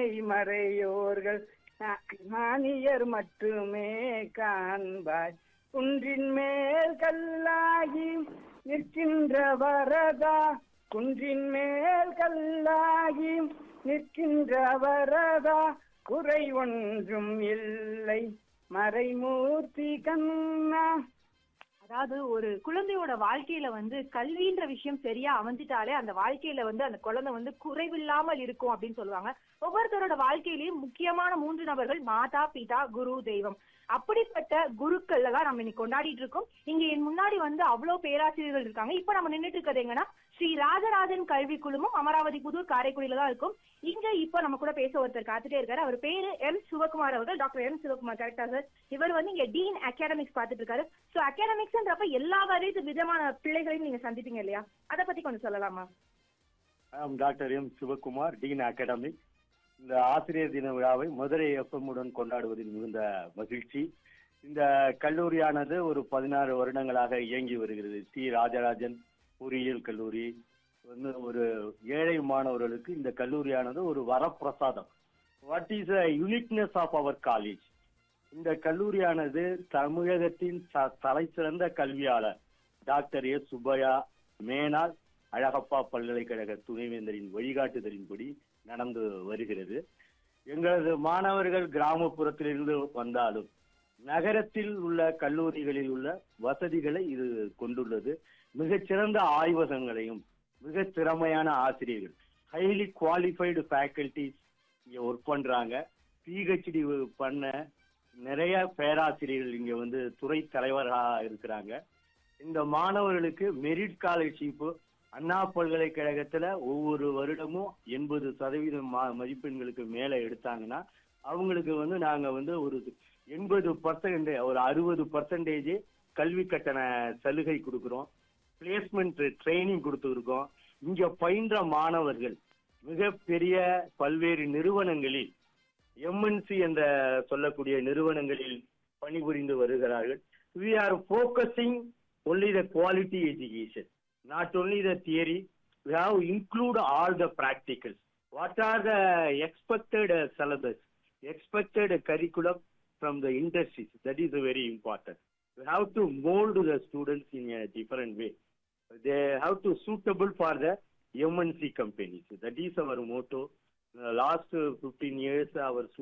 மறையோர்கள் ஞானியர் மட்டுமே காண்பாய் குன்றின் மேல் கல்லாகி நிற்கின்ற வரதா குன்றின் மேல் கல்லாகி நிற்கின்ற வரதா குறை ஒன்றும் இல்லை மறைமூர்த்தி கண்ணா அதாவது ஒரு குழந்தையோட வாழ்க்கையில வந்து கல்வின்ற விஷயம் சரியா அமைஞ்சிட்டாலே அந்த வாழ்க்கையில வந்து அந்த குழந்தை வந்து குறைவில்லாமல் இருக்கும் அப்படின்னு சொல்லுவாங்க ஒவ்வொருத்தரோட வாழ்க்கையிலயும் முக்கியமான மூன்று நபர்கள் மாதா பிதா குரு தெய்வம் அப்படிப்பட்ட குருக்கள்ல தான் நம்ம இன்னைக்கு கொண்டாடிட்டு இருக்கோம் இங்க என் முன்னாடி வந்து அவ்வளவு பேராசிரியர்கள் இருக்காங்க இப்ப நம்ம நின்னுட்டு இருக்கிறது எங்கன்னா ஸ்ரீ ராஜராஜன் கல்வி குழுமம் அமராவதி புதூர் காரைக்குடியில தான் இருக்கும் இங்க இப்ப நம்ம கூட பேச ஒருத்தர் காத்துட்டே இருக்காரு அவர் பேரு எம் சிவகுமார் அவர்கள் டாக்டர் எம் சிவகுமார் கரெக்டா சார் இவர் வந்து இங்க டீன் அகாடமிக்ஸ் பாத்துட்டு இருக்காரு சோ அகாடமிக்ஸ்ன்றப்ப எல்லா வரைது விதமான பிள்ளைகளையும் நீங்க சந்திப்பீங்க இல்லையா அத பத்தி கொஞ்சம் சொல்லலாமா ஆம் doctor M Sivakumar dean academy இந்த ஆசிரியர் தின விழாவை மதுரை எஃப்எம் உடன் கொண்டாடுவதில் மிகுந்த மகிழ்ச்சி இந்த கல்லூரியானது ஒரு பதினாறு வருடங்களாக இயங்கி வருகிறது டி ராஜராஜன் பொறியியல் கல்லூரி வந்து ஒரு ஏழை மாணவர்களுக்கு இந்த கல்லூரியானது ஒரு வரப்பிரசாதம் what is a uniqueness of our college இந்த கல்லூரியானது தமிழகத்தின் த- தலைசிறந்த கல்வியாளர் டாக்டர் எஸ் சுப்பையா மேனாள் அழகப்பா பல்கலைக்கழக துணைவேந்தரின் வழிகாட்டுதலின்படி நடந்து வருகிறது எங்களது மாணவர்கள் கிராமப்புறத்திலிருந்து வந்தாலும் நகரத்தில் உள்ள கல்லூரிகளில் உள்ள வசதிகளை இது கொண்டுள்ளது மிகச்சிறந்த ஆய்வகங்களையும் மிக திறமையான ஆசிரியர்கள் ஹைலி குவாலிஃபைடு ஃபேக்கல்டிஸ் இங்க ஒர்க் பண்றாங்க பிஹெச்டி பண்ண நிறைய பேராசிரியர்கள் இங்க வந்து துறை தலைவர்களாக இருக்கிறாங்க இந்த மாணவர்களுக்கு மெரிட் ஸ்காலர்ஷிப் அண்ணா பல்கலைக்கழகத்துல ஒவ்வொரு வருடமும் எண்பது சதவீதம் மா- மதிப்பெண்களுக்கு மேல எடுத்தாங்கன்னா அவங்களுக்கு வந்து நாங்க வந்து ஒரு எண்பது பர்சன்ட் ஒரு அறுபது பர்சன்டேஜ் கல்வி கட்டண சலுகை கொடுக்கிறோம் பிளேஸ்மெண்ட் ட்ரைனிங் கொடுத்துருக்கோம் இங்க பயின்ற மாணவர்கள் மிகப்பெரிய பல்வேறு நிறுவனங்களில் எம்என்சி என்ற சொல்லக்கூடிய நிறுவனங்களில் பணிபுரிந்து வருகிறார்கள் we are focusing only the quality education not only the theory we have include all the practicals what are the expected uh, syllabus expected curriculum from the industries that is very important we have to mold the students in a different way they have to suitable for the MNC companies that is our motto the last uh, 15 years our